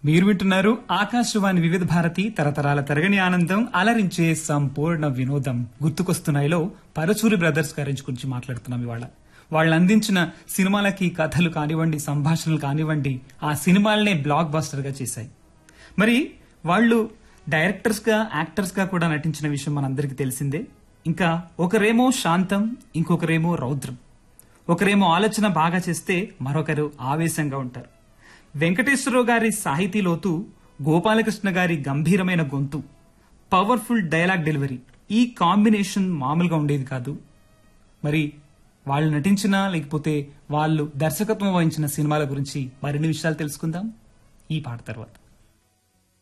మీరు వింటున్నారు ఆకాశవాణి వివిధ భారతి తరతరాల తరగని ఆనందం అలరించే సంపూర్ణ వినోదం గుర్తుకొస్తున్నాయిలో పరచూరి బ్రదర్స్ గారి గురించి మాట్లాడుతున్నాం ఇవాళ వాళ్ళు అందించిన సినిమాలకి కథలు కానివ్వండి సంభాషణలు కానివ్వండి ఆ సినిమాలనే బ్లాక్ బస్టర్ గా చేశాయి మరి వాళ్ళు డైరెక్టర్స్ గా యాక్టర్స్ గా కూడా నటించిన విషయం మనందరికీ తెలిసిందే ఇంకా ఒకరేమో శాంతం ఇంకొకరేమో రౌద్రం ఒకరేమో ఆలోచన బాగా చేస్తే మరొకరు ఆవేశంగా ఉంటారు వెంకటేశ్వరరావు గారి సాహితీ లోతు గోపాలకృష్ణ గారి గంభీరమైన గొంతు పవర్ఫుల్ డైలాగ్ డెలివరీ ఈ కాంబినేషన్ మామూలుగా ఉండేది కాదు మరి వాళ్ళు నటించిన లేకపోతే వాళ్ళు దర్శకత్వం వహించిన సినిమాల గురించి మరిన్ని విషయాలు తెలుసుకుందాం ఈ పాట తర్వాత